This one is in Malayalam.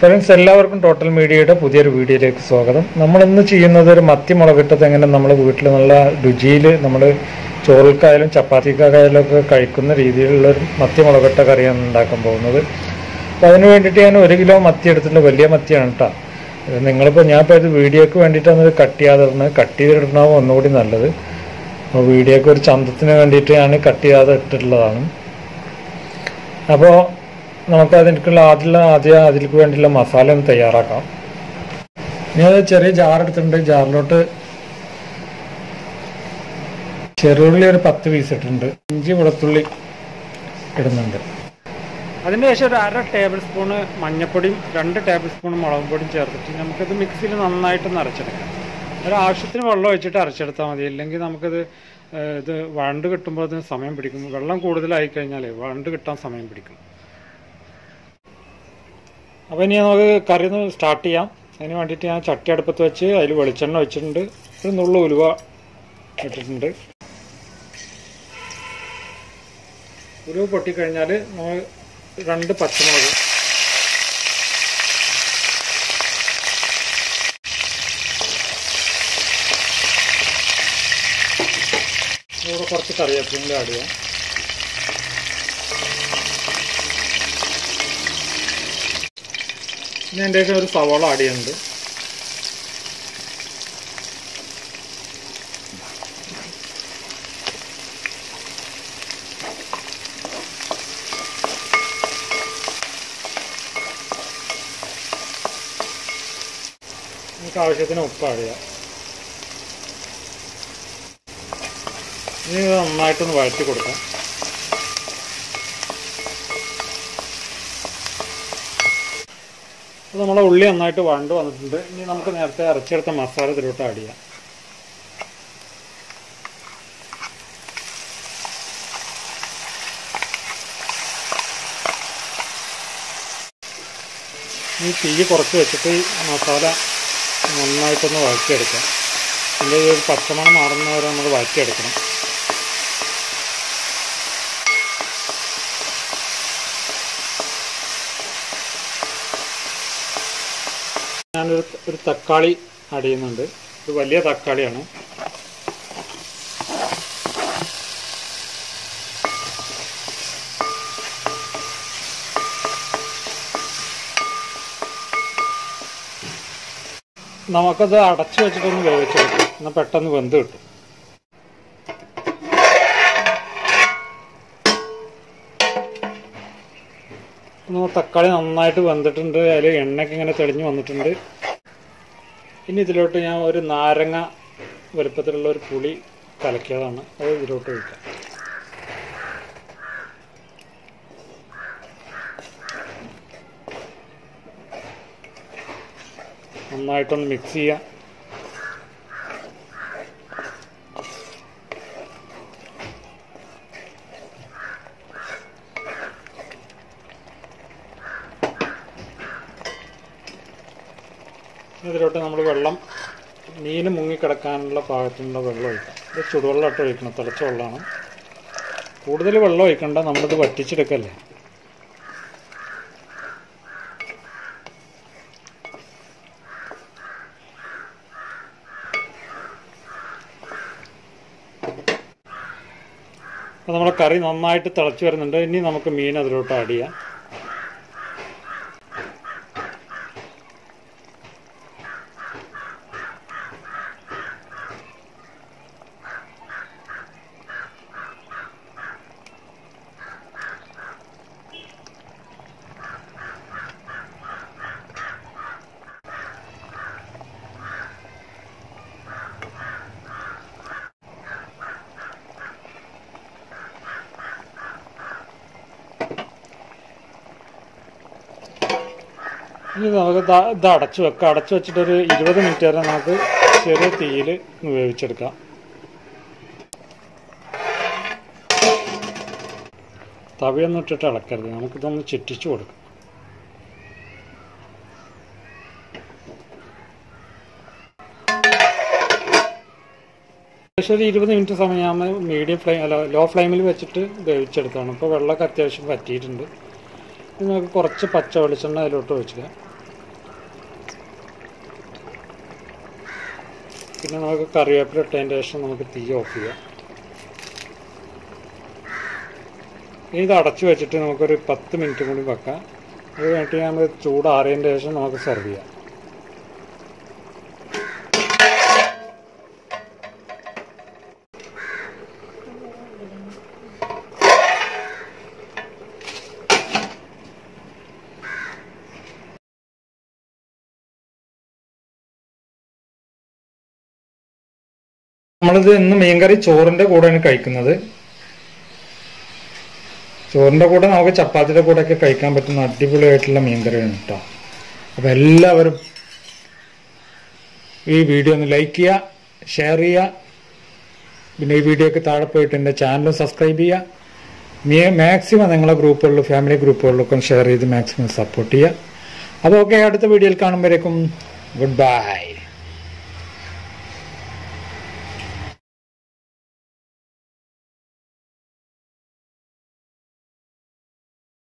ഫ്രണ്ട്സ് എല്ലാവർക്കും ടോട്ടൽ മീഡിയയുടെ പുതിയൊരു വീഡിയോയിലേക്ക് സ്വാഗതം നമ്മളിന്ന് ചെയ്യുന്നത് ഒരു മത്തി മുളകിട്ടത് എങ്ങനെ നമ്മൾ വീട്ടിൽ നല്ല രുചിയിൽ നമ്മൾ ചോറിൽക്കായാലും ചപ്പാത്തിക്കായാലും ഒക്കെ കഴിക്കുന്ന രീതിയിലുള്ള ഒരു മത്തി മുളകിട്ട കറിയാണ് ഉണ്ടാക്കാൻ പോകുന്നത് അപ്പോൾ അതിന് വേണ്ടിയിട്ട് ഞാൻ ഒരു കിലോ മത്തി എടുത്തിട്ടുണ്ട് വലിയ മത്തിയാണ് കേട്ടോ ഇത് നിങ്ങളിപ്പോൾ ഞാൻ ഇപ്പോൾ ഇത് വീഡിയോക്ക് വേണ്ടിയിട്ടാണ് ഇത് കട്ട് ചെയ്യാതെ ഇടുന്നത് കട്ട് ചെയ്തിടണമാവും ഒന്നുകൂടി നല്ലത് അപ്പോൾ വീഡിയോക്ക് ഒരു ചന്തത്തിന് വേണ്ടിയിട്ട് ഞാൻ കട്ട് ചെയ്യാതെ ഇട്ടിട്ടുള്ളതാണ് അപ്പോൾ നമുക്ക് അതിനുള്ള ആദ്യമുള്ള ആദ്യം അതിലേക്ക് വേണ്ടിയുള്ള മസാല ഒന്ന് തയ്യാറാക്കാം ഞാൻ ചെറിയ ജാർ എടുത്തിട്ടുണ്ട് ജാറിലോട്ട് ചെറുള്ളി ഒരു പത്ത് പീസ് ഇട്ടിട്ടുണ്ട് ഇഞ്ചി വെളുത്തുള്ളി ഇടുന്നുണ്ട് അതിന് ശേഷം ഒരു അര ടേബിൾ സ്പൂണ് മഞ്ഞപ്പൊടിയും രണ്ട് ടേബിൾ സ്പൂൺ മുളക് പൊടിയും ചേർത്തിട്ട് നമുക്കിത് മിക്സിയിൽ നന്നായിട്ടൊന്ന് അരച്ചെടുക്കാം ഒരു ആവശ്യത്തിന് വെള്ളം ഒഴിച്ചിട്ട് അരച്ചെടുത്താൽ മതി ഇല്ലെങ്കിൽ നമുക്കിത് ഏഹ്, ഇത് വണ്ട് കിട്ടുമ്പോൾ അതിന് സമയം പിടിക്കും വെള്ളം കൂടുതലായി കഴിഞ്ഞാൽ വണ്ട് കിട്ടാൻ സമയം പിടിക്കും അപ്പോൾ ഇനി നമുക്ക് കറി ഒന്ന് സ്റ്റാർട്ട് ചെയ്യാം അതിന് വേണ്ടിയിട്ട് ഞാൻ ചട്ടി അടുപ്പത്ത് വെച്ച് അതിൽ വെളിച്ചെണ്ണ വെച്ചിട്ടുണ്ട് ഒരു നുള്ളു ഉലുവ ഇട്ടിട്ടുണ്ട് ഉലുവ പൊട്ടിക്കഴിഞ്ഞാൽ നമ്മൾ രണ്ട് പച്ചമുളക് ഇവിടെ കുറച്ച് കറിവേപ്പിലും കൂടി ആഡ് ചെയ്യാം ഇനി എൻ്റെ ഒരു സവാള ആഡ് ചെയ്യുന്നുണ്ട് നമുക്ക് ആവശ്യത്തിന് ഉപ്പ് ആഡ് ചെയ്യാം ഇനി ഇത് നന്നായിട്ടൊന്ന് വഴറ്റി കൊടുക്കാം അപ്പോൾ നമ്മളെ ഉള്ളി നന്നായിട്ട് വണ്ട് വന്നിട്ടുണ്ട് ഇനി നമുക്ക് നേരത്തെ അരച്ചെടുത്ത മസാല ഇതിലോട്ട് ആഡ് ചെയ്യാം ഈ തീ കുറച്ച് വെച്ചിട്ട് ഈ മസാല നന്നായിട്ടൊന്ന് വഴറ്റിയെടുക്കാം ഇതിൻ്റെ ഈ ഒരു പച്ചമണം മാറുന്നവരെ നമ്മൾ വഴറ്റിയെടുക്കണം ഞാനൊരു ഒരു തക്കാളി ആഡ് ചെയ്യുന്നുണ്ട് ഒരു വലിയ തക്കാളിയാണ് നമുക്കത് അടച്ചു വെച്ചിട്ടൊന്ന് വേവിച്ചെടുക്കാം എന്നാൽ പെട്ടെന്ന് വെന്ത് കിട്ടും നമ്മൾ തക്കാളി നന്നായിട്ട് വെന്തിട്ടുണ്ട് അതിൽ എണ്ണയൊക്കെ ഇങ്ങനെ തെളിഞ്ഞ് വന്നിട്ടുണ്ട് ഇനി ഇതിലോട്ട് ഞാൻ ഒരു നാരങ്ങ വലുപ്പത്തിലുള്ള ഒരു പുളി കലക്കിയതാണ് അത് ഇതിലോട്ട് ഒഴിക്കാം നന്നായിട്ടൊന്ന് മിക്സ് ചെയ്യാം ഇതിലോട്ട് നമ്മൾ വെള്ളം മീൻ മുങ്ങിക്കിടക്കാനുള്ള പാകത്തിനുള്ള വെള്ളം ഒഴിക്കാം ഇത് ചുടുവെള്ളമായിട്ട് ഒഴിക്കണം തിളച്ച വെള്ളമാണ് കൂടുതൽ വെള്ളം ഒഴിക്കണ്ട നമ്മളിത് വറ്റിച്ചെടുക്കല്ലേ അപ്പോൾ നമ്മുടെ കറി നന്നായിട്ട് തിളച്ച് വരുന്നുണ്ട് ഇനി നമുക്ക് മീൻ അതിലോട്ട് ആഡ് ചെയ്യാം ഇനി നമുക്ക് ദാ- ഇത് അടച്ചു വെക്കാം അടച്ചു വെച്ചിട്ട് ഒരു ഇരുപത് മിനിറ്റ് വരെ നമുക്ക് ചെറിയ തീയിൽ വേവിച്ചെടുക്കാം തവിയൊന്നും ഇട്ടിട്ട് ഇളക്കരുത് നമുക്കിതൊന്ന് ചുറ്റിച്ചു കൊടുക്കാം ഏകദേശം ഒരു ഇരുപത് മിനിറ്റ് സമയം മീഡിയം ഫ്ലെയിം അല്ല ലോ ഫ്ലെയിമിൽ വെച്ചിട്ട് വേവിച്ചെടുത്താണ് ഇപ്പോൾ വെള്ളമൊക്കെ അത്യാവശ്യം പറ്റിയിട്ടുണ്ട് ഇനി നമുക്ക് കുറച്ച് പച്ച വെളിച്ചെണ്ണ അതിലോട്ട് ഒഴിച്ചിട്ട് പിന്നെ നമുക്ക് കറിവേപ്പില ഇട്ടതിൻ്റെ ശേഷം നമുക്ക് തീ ഓഫ് ചെയ്യാം ഇനി ഇത് അടച്ചു വെച്ചിട്ട് നമുക്കൊരു പത്ത് മിനിറ്റ് കൂടി വെക്കാം അത് കഴിഞ്ഞിട്ട് നമ്മൾ ചൂടാറിയതിൻ്റെ ശേഷം നമുക്ക് സെർവ് ചെയ്യാം നമ്മളിത് ഇന്ന് മീൻകറി ചോറിന്റെ കൂടെയാണ് കഴിക്കുന്നത് ചോറിന്റെ കൂടെ നമുക്ക് ചപ്പാത്തിയുടെ കൂടെ ഒക്കെ കഴിക്കാൻ പറ്റുന്ന അടിപൊളിയായിട്ടുള്ള മീൻകറിയാണ് കേട്ടോ അപ്പൊ എല്ലാവരും ഈ വീഡിയോ ഒന്ന് ലൈക്ക് ചെയ്യുക ഷെയർ ചെയ്യുക പിന്നെ ഈ വീഡിയോക്ക് താഴെ പോയിട്ട് എൻ്റെ ചാനൽ സബ്സ്ക്രൈബ് ചെയ്യുക മാക്സിമം നിങ്ങളെ ഗ്രൂപ്പുകളിലും ഫാമിലി ഗ്രൂപ്പുകളിലൊക്കെ ഷെയർ ചെയ്ത് മാക്സിമം സപ്പോർട്ട് ചെയ്യുക അപ്പോൾ ഓക്കെ അടുത്ത വീഡിയോയിൽ കാണുമ്പോഴേക്കും ഗുഡ് ബൈ